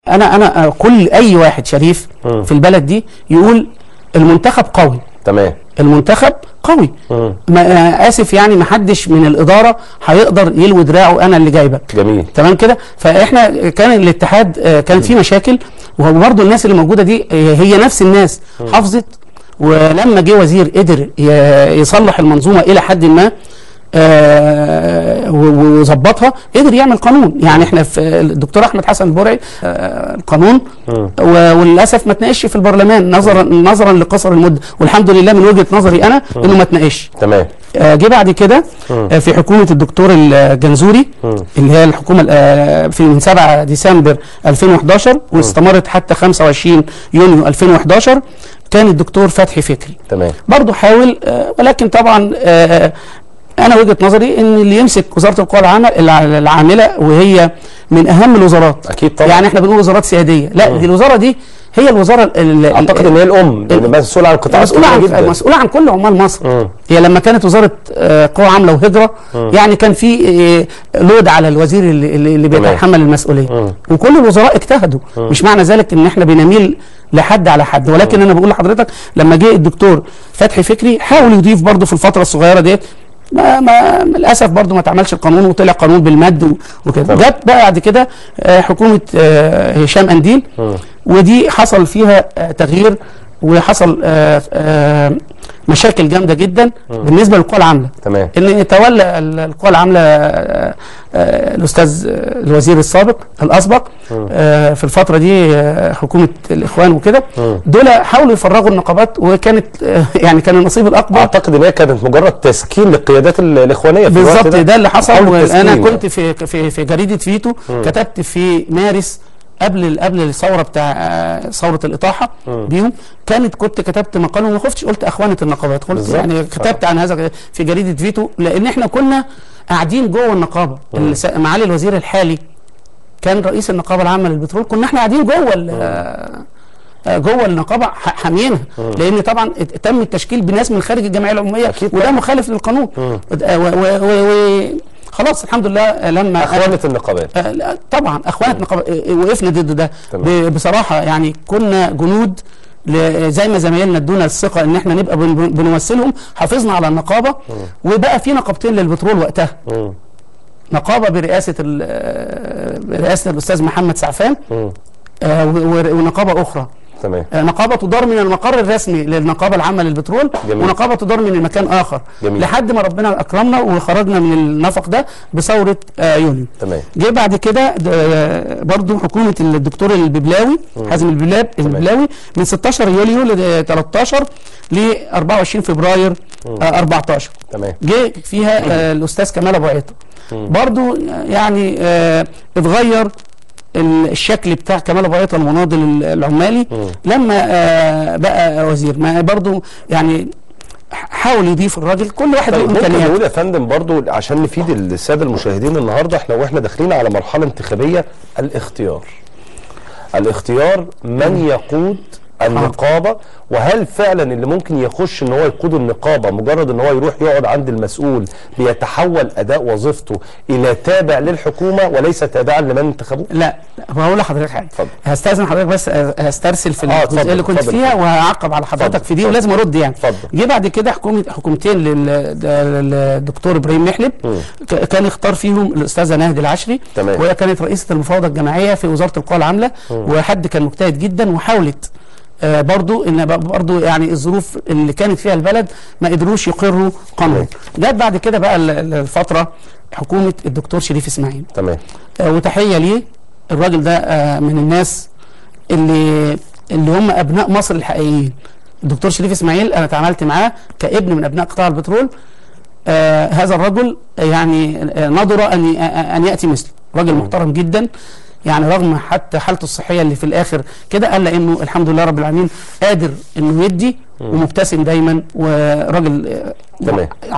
انا انا آه، كل اي واحد شريف مم. في البلد دي يقول المنتخب قوي تمام المنتخب قوي مم. ما آه، اسف يعني ما حدش من الاداره هيقدر يلوي دراعه انا اللي جايبك جميل تمام كده فاحنا كان الاتحاد آه، كان في مشاكل وبرضه الناس اللي موجوده دي آه، هي نفس الناس حافظت ولما جه وزير قدر ي- يصلح المنظومه الى حد ما آه، و- وظبطها قدر يعمل قانون يعني احنا في الدكتور احمد حسن البرعي آه، القانون مم. و- وللاسف ما تناقش في البرلمان نظرا نظرا لقصر المده والحمد لله من وجهه نظري انا انه ما تناقش تمام آه، جه بعد كده آه، في حكومه الدكتور الجنزوري مم. اللي هي الحكومه آه، في من 7 ديسمبر 2011 واستمرت حتى 25 يونيو 2011 كان الدكتور فتحي فكري تمام برضه حاول آه، ولكن طبعا آه، انا وجهه نظري ان اللي يمسك وزاره القوى العامه الع- العامله وهي من اهم الوزارات اكيد طبعا يعني احنا بنقول وزارات سياديه لا دي الوزاره دي هي الوزاره ال- ال- اعتقد ان هي الام لان مسؤول عن قطاعات مسؤولة كتير عن جدا مسؤولة عن كل عمال مصر مم. هي لما كانت وزارة آه، قوى عاملة وهجرة يعني كان في آه، لود على الوزير اللي, اللي اللي تمام. بيتحمل المسؤولية مم. وكل الوزراء اجتهدوا مش معنى ذلك ان احنا بنميل لحد على حد ولكن انا بقول لحضرتك لما جه الدكتور فتحي فكري حاول يضيف برضه في الفترة الصغيرة ديت ما ما للاسف برضه ما اتعملش القانون وطلع قانون بالمد و- وكده تمام. جت بقى بعد كده آه، حكومه آه، هشام انديل مم. ودي حصل فيها آه، تغيير وحصل آه، آه، مشاكل جامده جدا بالنسبه للقوى العامله تمام ان تولى ال- القوى العامله آه، آه، الاستاذ آه، الوزير السابق الاسبق آه، في الفتره دي آه، حكومه الاخوان وكده مم. دول حاولوا يفرغوا النقابات وكانت آه، يعني كان النصيب الاكبر اعتقد ان هي كانت مجرد تسكين للقيادات ال- الاخوانيه في الوقت بالظبط ده اللي حصل حاول وانا التسكين كنت في في في جريده فيتو كتبت في مارس قبل قبل الثوره بتاع آه، ثوره الاطاحه بيهم كانت كنت كتبت مقال وما خفتش قلت اخوانه النقابات قلت بالظبط. يعني كتبت عن هذا في جريده فيتو لان احنا كنا قاعدين جوه النقابه الس- معالي الوزير الحالي كان رئيس النقابه العامه للبترول كنا احنا قاعدين جوه ال- آه، جوه النقابه ح- حاميينها لان طبعا ات- تم التشكيل بناس من خارج الجمعيه العموميه أكيد وده مخالف للقانون آه، و- و- و- و- خلاص الحمد لله آه، لما اخوانه النقابات آه، لا، طبعا اخوانة نقابه آه، وقفنا ضد ده تمام. ب- بصراحه يعني كنا جنود ل- زي ما زمايلنا ادونا الثقه ان احنا نبقى بن- بن- بنمثلهم حافظنا على النقابه وبقى في نقابتين للبترول وقتها مم. نقابه برئاسه ال- آه، برئاسه الاستاذ محمد سعفان مم. آه، و- و- ونقابه اخرى تمام آه، نقابه تدار من المقر الرسمي للنقابه العامه للبترول جميل. ونقابه تدار من مكان اخر جميل. لحد ما ربنا اكرمنا وخرجنا من النفق ده بثوره آه، يونيو تمام جه بعد كده د- آه، برضو حكومه الدكتور الببلاوي حازم البلاب الببلاوي من 16 يوليو ل 13 ل 24 فبراير آه، 14 تمام جه فيها آه، الاستاذ كمال ابو عيطه برضو آه، يعني آه، اتغير ال- الشكل بتاع كمال ابو عيطه المناضل ال- العمالي لما آه، بقى وزير ما برضو يعني ح- حاول يضيف الراجل كل واحد له طيب ممكن امكانيات نقول يا فندم برضو عشان نفيد الساده المشاهدين النهارده احنا واحنا داخلين على مرحله انتخابيه الاختيار الاختيار من يقود النقابه وهل فعلا اللي ممكن يخش ان هو يقود النقابه مجرد ان هو يروح يقعد عند المسؤول بيتحول اداء وظيفته الى تابع للحكومه وليس تابعا لمن انتخبوه لا لا، هقول لحضرتك حاجه اتفضل. هستاذن حضرتك بس هسترسل في آه، الجزئيه اتفضل، اللي كنت اتفضل، فيها اتفضل. وهعقب على حضرتك اتفضل، في دي اتفضل. ولازم ارد يعني اتفضل. جه بعد كده حكومه حكومتين لل- للدكتور ابراهيم محلب ك- كان اختار فيهم الاستاذه ناهد العشري تمام. وهي كانت رئيسه المفاوضه الجماعيه في وزاره القوى العامله وحد كان مجتهد جدا وحاولت آه برضو ان ب- برضو يعني الظروف اللي كانت فيها البلد ما قدروش يقروا قانون جت بعد كده بقى ال- ال- الفتره حكومه الدكتور شريف اسماعيل تمام آه، وتحيه ليه الراجل ده آه، من الناس اللي اللي هم ابناء مصر الحقيقيين الدكتور شريف اسماعيل انا اتعاملت معاه كابن من ابناء قطاع البترول آه هذا الرجل يعني آه، نظر ان آه، ان ياتي مثله راجل محترم جدا يعني رغم حتى حالته الصحيه اللي في الاخر كده الا انه الحمد لله رب العالمين قادر انه يدي ومبتسم دايما وراجل آه، تمام.